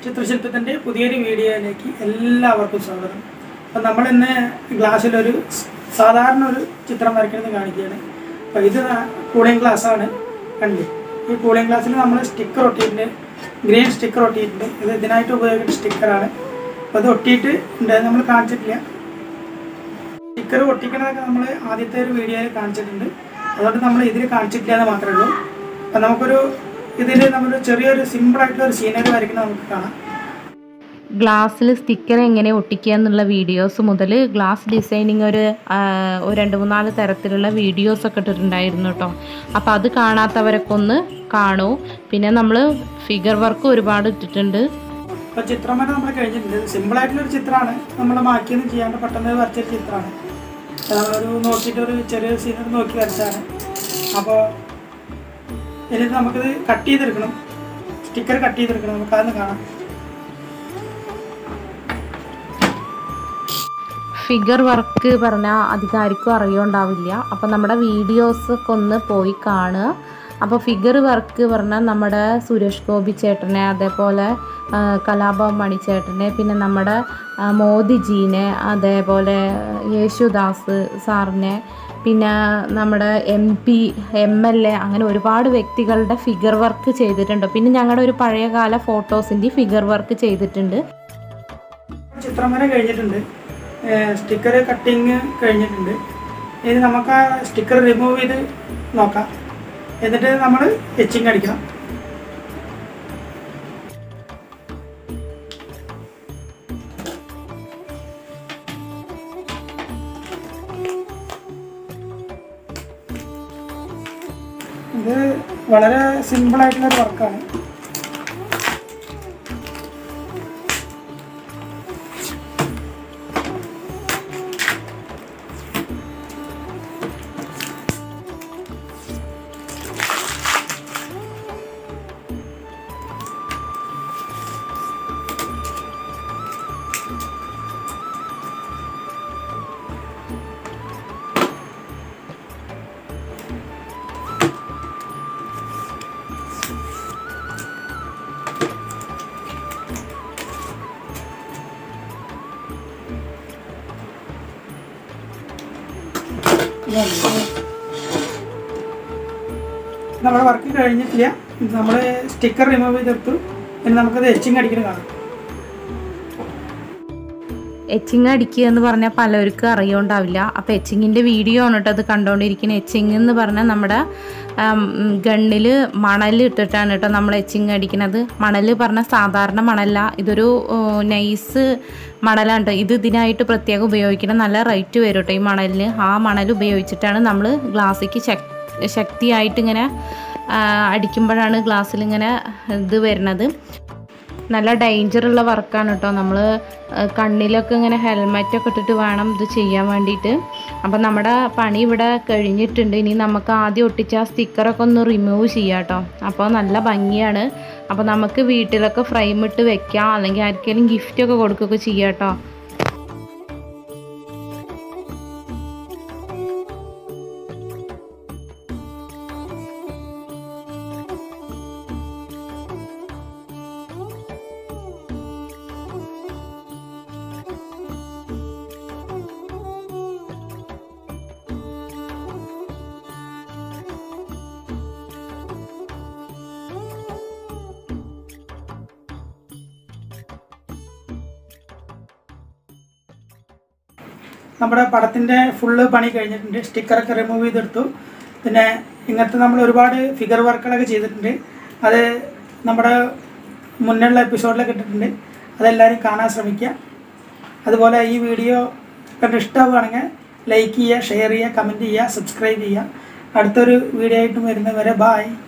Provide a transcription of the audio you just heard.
ചിത്രശില്പത്തിൻ്റെ പുതിയൊരു വീഡിയോയിലേക്ക് എല്ലാവർക്കും സ്വാഗതം അപ്പം നമ്മളിന്ന് ഗ്ലാസ്സിലൊരു സ് സാധാരണ ഒരു ചിത്രം വരയ്ക്കുന്നത് കാണിക്കുകയാണ് അപ്പോൾ ഇത് കൂളിംഗ് ഗ്ലാസ്സാണ് കണ്ടില്ലേ ഈ കൂളിംഗ് ഗ്ലാസ്സിൽ നമ്മൾ സ്റ്റിക്കർ ഒട്ടിയിട്ടുണ്ട് ഗ്രീൻ സ്റ്റിക്കർ ഒട്ടിയിട്ടുണ്ട് ഇത് ഇതിനായിട്ട് ഉപയോഗിക്കുന്ന സ്റ്റിക്കറാണ് അപ്പോൾ അത് ഒട്ടിയിട്ട് ഉണ്ട് അത് നമ്മൾ കാണിച്ചിട്ടില്ല സ്റ്റിക്കർ ഒട്ടിക്കണതൊക്കെ നമ്മൾ ആദ്യത്തെ ഒരു വീഡിയോയിൽ കാണിച്ചിട്ടുണ്ട് അതുകൊണ്ട് നമ്മൾ ഇതിൽ കാണിച്ചിട്ടില്ല എന്ന് മാത്രമേ ഉള്ളൂ അപ്പം നമുക്കൊരു ഇതിൽ നമ്മൾ ചെറിയൊരു സിമ്പിളായിട്ടുള്ള ഒരു സീനറി വരയ്ക്കുന്നത് നമുക്ക് കാണാം ഗ്ലാസ്സിൽ സ്റ്റിക്കർ എങ്ങനെ ഒട്ടിക്കുക എന്നുള്ള വീഡിയോസ് മുതൽ ഗ്ലാസ് ഡിസൈനിങ് ഒരു ആ, ഒരു രണ്ട് മൂന്നാല് തരത്തിലുള്ള വീഡിയോസ് ഒക്കെ ഇട്ടിട്ടുണ്ടായിരുന്നു കേട്ടോ അപ്പോൾ അത് കാണാത്തവരൊക്കെ ഒന്ന് കാണൂ പിന്നെ നമ്മൾ ഫിഗർ വർക്ക് ഒരുപാട് ഇട്ടിട്ടുണ്ട് അപ്പോൾ ചിത്രം വരെ നമ്മൾ കഴിഞ്ഞിട്ടുണ്ട് സിമ്പിളായിട്ടുള്ളൊരു ചിത്രമാണ് നമ്മൾ മാറ്റിയൊന്നും ചെയ്യാണ്ട് പെട്ടെന്ന് വരച്ചൊരു ചിത്രമാണ് അപ്പോൾ നമ്മളൊരു നോക്കിയിട്ട് ഒരു ചെറിയൊരു സീനറി നോക്കി വരച്ചാണ് അപ്പോൾ എന്നിട്ട് നമുക്കിത് കട്ട് ചെയ്തെടുക്കണം സ്റ്റിക്കർ കട്ട് ചെയ്തെടുക്കണം നമുക്കതൊന്ന് കാണാം ഫിഗർ വർക്ക് പറഞ്ഞാൽ അധികം ആർക്കും അറിയുണ്ടാവില്ല അപ്പോൾ നമ്മുടെ വീഡിയോസൊക്കെ ഒന്ന് പോയി കാണുക അപ്പോൾ ഫിഗർ വർക്ക് പറഞ്ഞാൽ നമ്മുടെ സുരേഷ് ഗോപി ചേട്ടനെ അതേപോലെ ആ, കലാഭവൻ മണി ചേട്ടനെ പിന്നെ നമ്മുടെ ആ, മോദിജീനെ അതേപോലെ യേശുദാസ് സാറിനെ പിന്നെ നമ്മുടെ M P M L A അങ്ങനെ ഒരുപാട് വ്യക്തികളുടെ ഫിഗർ വർക്ക് ചെയ്തിട്ടുണ്ട് പിന്നെ ഞങ്ങളുടെ ഒരു പഴയകാല ഫോട്ടോസിൻ്റെ ഫിഗർ വർക്ക് ചെയ്തിട്ടുണ്ട് ചിത്രം വരെ കഴിഞ്ഞിട്ടുണ്ട് സ്റ്റിക്കർ കട്ടിങ് കഴിഞ്ഞിട്ടുണ്ട് ഇനി നമുക്ക് ആ സ്റ്റിക്കർ റിമൂവ് ചെയ്ത് നോക്കാം എന്നിട്ട് നമ്മൾ എച്ചിങ് അടിക്കണം ഇത് വളരെ സിമ്പിളായിട്ടുള്ള ഒരു വർക്കാണ് നമ്മുടെ വർക്ക് കഴിഞ്ഞിട്ടില്ല നമ്മൾ സ്റ്റിക്കർ റിമൂവ് ചെയ്തെടുത്തു ഇനി നമുക്കത് എച്ചിങ് അടിക്കണം കാണാം എച്ചിങ് അടിക്കുക എന്ന് പറഞ്ഞാൽ പലർക്കും അറിയുണ്ടാവില്ല അപ്പോൾ എച്ചിങ്ങിൻ്റെ വീഡിയോ ആണ് കേട്ടോ അത് കണ്ടുകൊണ്ടിരിക്കുന്നത് എച്ചിങ് എന്ന് പറഞ്ഞാൽ നമ്മുടെ ഗണ്ണിൽ മണൽ ഇട്ടിട്ടാണ് കേട്ടോ നമ്മൾ എച്ചിങ് അടിക്കുന്നത് മണൽ പറഞ്ഞാൽ സാധാരണ മണല്ല ഇതൊരു നൈസ് മണലാണ് കേട്ടോ ഇത് ഇതിനായിട്ട് പ്രത്യേകം ഉപയോഗിക്കണം നല്ല റേറ്റ് വരും കേട്ടോ ഈ മണലിന് ആ മണൽ ഉപയോഗിച്ചിട്ടാണ് നമ്മൾ ഗ്ലാസ്സിക്ക് ശക് ശക്തിയായിട്ട് ഇങ്ങനെ ആ, അടിക്കുമ്പോഴാണ് ഗ്ലാസ്സിൽ ഇങ്ങനെ ഇത് വരുന്നത് നല്ല ഡേഞ്ചറുള്ള വർക്കാണ് കേട്ടോ നമ്മൾ കണ്ണിലൊക്കെ ഇങ്ങനെ ഹെൽമെറ്റൊക്കെ ഇട്ടിട്ട് വേണം ഇത് ചെയ്യാൻ വേണ്ടിയിട്ട് അപ്പം നമ്മുടെ പണി ഇവിടെ കഴിഞ്ഞിട്ടുണ്ട് ഇനി നമുക്ക് ആദ്യം ഒട്ടിച്ച ആ സ്റ്റിക്കറൊക്കെ ഒന്ന് റിമൂവ് ചെയ്യാം കേട്ടോ അപ്പോൾ നല്ല ഭംഗിയാണ് അപ്പോൾ നമുക്ക് വീട്ടിലൊക്കെ ഫ്രെയിം ഇട്ട് വെക്കാം അല്ലെങ്കിൽ ആർക്കെങ്കിലും ഗിഫ്റ്റൊക്കെ കൊടുക്കുകയൊക്കെ ചെയ്യാം കേട്ടോ നമ്മുടെ പടത്തിൻ്റെ ഫുള്ള് പണി കഴിഞ്ഞിട്ടുണ്ട് സ്റ്റിക്കറൊക്കെ റിമൂവ് ചെയ്തെടുത്തു പിന്നെ ഇങ്ങനത്തെ നമ്മൾ ഒരുപാട് ഫിഗർ വർക്കുകളൊക്കെ ചെയ്തിട്ടുണ്ട് അത് നമ്മുടെ മുന്നുള്ള എപ്പിസോഡിലൊക്കെ ഇട്ടിട്ടുണ്ട് അതെല്ലാവരും കാണാൻ ശ്രമിക്കുക അതുപോലെ ഈ വീഡിയോ കണ്ട് ഇഷ്ടമാവുകയാണെങ്കിൽ ലൈക്ക് ചെയ്യുക ഷെയർ ചെയ്യുക കമൻറ്റ് ചെയ്യുക സബ്സ്ക്രൈബ് ചെയ്യുക അടുത്തൊരു വീഡിയോ ആയിട്ട് വരുന്നവരെ ബായ്